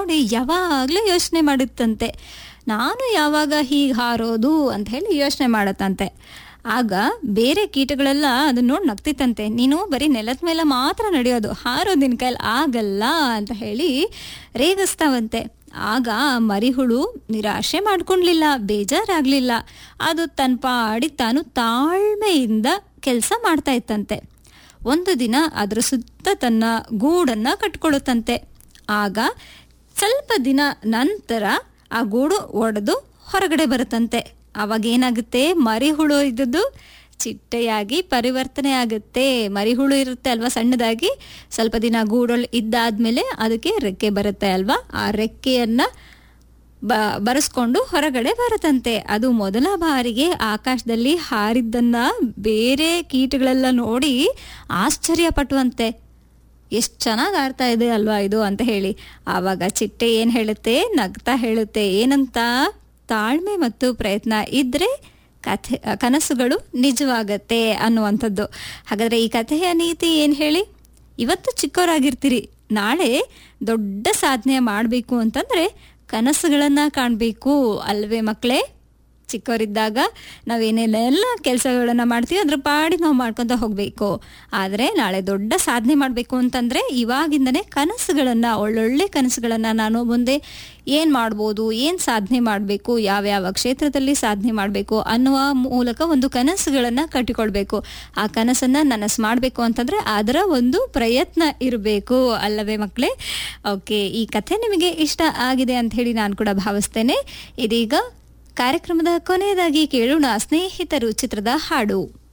ನೋಡಿ ಯಾವಾಗಲೂ ಯೋಚನೆ ಮಾಡುತ್ತಂತೆ ನಾನು ಯಾವಾಗ ಹೀಗೆ ಹಾರೋದು ಅಂತ ಹೇಳಿ ಯೋಚನೆ ಮಾಡತ್ತಂತೆ ಆಗ ಬೇರೆ ಕೀಟಗಳೆಲ್ಲ ಅದನ್ನ ನೋಡಿ ನಗ್ತಿತ್ತಂತೆ ನೀನು ಬರೀ ನೆಲದ ಮೇಲೆ ಮಾತ್ರ ನಡೆಯೋದು ಹಾರೋದು ನಿನ್ನ ಕೈಲಿ ಆಗಲ್ಲ ಅಂತ ಹೇಳಿ ರೇಗಿಸ್ತಾವಂತೆ ಆಗ ಮರಿಹುಳು ನಿರಾಶೆ ಮಾಡ್ಕೊಂಡ್ಲಿಲ್ಲ ಬೇಜಾರಾಗ್ಲಿಲ್ಲ ಅದು ತನ್ನ ಪಾಡಿ ತಾನು ತಾಳ್ಮೆಯಿಂದ ಕೆಲಸ ಮಾಡ್ತಾ ಇತ್ತಂತೆ ಒಂದು ದಿನ ಅದರ ಸುತ್ತ ತನ್ನ ಗೂಡನ್ನ ಕಟ್ಕೊಳ್ಳುತ್ತಂತೆ ಆಗ ಸ್ವಲ್ಪ ದಿನ ನಂತರ ಆ ಗೂಡು ಒಡೆದು ಹೊರಗಡೆ ಬರುತ್ತಂತೆ ಅವಾಗ ಏನಾಗುತ್ತೆ ಮರಿಹುಳು ಇದ್ದದ್ದು ಚಿಟ್ಟೆಯಾಗಿ ಪರಿವರ್ತನೆ ಆಗುತ್ತೆ ಮರಿಹುಳು ಇರುತ್ತೆ ಅಲ್ವಾ ಸಣ್ಣದಾಗಿ ಸ್ವಲ್ಪ ದಿನ ಗೂಡಲ್ಲಿ ಇದ್ದಾದ್ಮೇಲೆ ಅದಕ್ಕೆ ರೆಕ್ಕೆ ಬರುತ್ತೆ ಅಲ್ವಾ ಆ ರೆಕ್ಕೆಯನ್ನ ಬ ಬರೆಸ್ಕೊಂಡು ಹೊರಗಡೆ ಬರುತ್ತಂತೆ ಅದು ಮೊದಲ ಬಾರಿಗೆ ಆಕಾಶದಲ್ಲಿ ಹಾರಿದ್ದನ್ನ ಬೇರೆ ಕೀಟಗಳೆಲ್ಲ ನೋಡಿ ಆಶ್ಚರ್ಯ ಪಟ್ಟುವಂತೆ ಎಷ್ಟು ಚೆನ್ನಾಗಿ ಆಡ್ತಾ ಇದೆ ಅಲ್ವಾ ಇದು ಅಂತ ಹೇಳಿ ಆವಾಗ ಚಿಟ್ಟೆ ಏನು ಹೇಳುತ್ತೆ ನಗ್ತಾ ಹೇಳುತ್ತೆ ಏನಂತ ತಾಳ್ಮೆ ಮತ್ತು ಪ್ರಯತ್ನ ಇದ್ರೆ ಕಥೆ ಕನಸುಗಳು ನಿಜವಾಗತ್ತೆ ಅನ್ನುವಂಥದ್ದು ಹಾಗಾದ್ರೆ ಈ ಕಥೆಯ ನೀತಿ ಏನು ಹೇಳಿ ಇವತ್ತು ಚಿಕ್ಕವರಾಗಿರ್ತೀರಿ ನಾಳೆ ದೊಡ್ಡ ಸಾಧನೆ ಮಾಡಬೇಕು ಅಂತಂದ್ರೆ ಕನಸುಗಳನ್ನ ಕಾಣಬೇಕು ಅಲ್ವೇ ಮಕ್ಕಳೇ ಚಿಕ್ಕವರಿದ್ದಾಗ ನಾವೇನೇನೆಲ್ಲ ಕೆಲಸಗಳನ್ನ ಮಾಡ್ತೀವಿ ಅದ್ರ ಪಾಡಿ ನಾವು ಮಾಡ್ಕೊತ ಹೋಗಬೇಕು ಆದರೆ ನಾಳೆ ದೊಡ್ಡ ಸಾಧನೆ ಮಾಡಬೇಕು ಅಂತಂದರೆ ಇವಾಗಿಂದನೇ ಕನಸುಗಳನ್ನು ಒಳ್ಳೊಳ್ಳೆ ಕನಸುಗಳನ್ನು ನಾನು ಮುಂದೆ ಏನು ಮಾಡ್ಬೋದು ಏನು ಸಾಧನೆ ಮಾಡಬೇಕು ಯಾವ್ಯಾವ ಕ್ಷೇತ್ರದಲ್ಲಿ ಸಾಧನೆ ಮಾಡಬೇಕು ಅನ್ನುವ ಮೂಲಕ ಒಂದು ಕನಸುಗಳನ್ನು ಕಟ್ಟಿಕೊಳ್ಬೇಕು ಆ ಕನಸನ್ನು ನನಸು ಮಾಡಬೇಕು ಅಂತಂದರೆ ಅದರ ಒಂದು ಪ್ರಯತ್ನ ಇರಬೇಕು ಅಲ್ಲವೇ ಮಕ್ಕಳೇ ಓಕೆ ಈ ಕಥೆ ನಿಮಗೆ ಇಷ್ಟ ಆಗಿದೆ ಅಂತ ಹೇಳಿ ನಾನು ಕೂಡ ಭಾವಿಸ್ತೇನೆ ಇದೀಗ ಕಾರ್ಯಕ್ರಮದ ಕೊನೆಯದಾಗಿ ಕೇಳೋಣ ಸ್ನೇಹಿತರು ಚಿತ್ರದ ಹಾಡು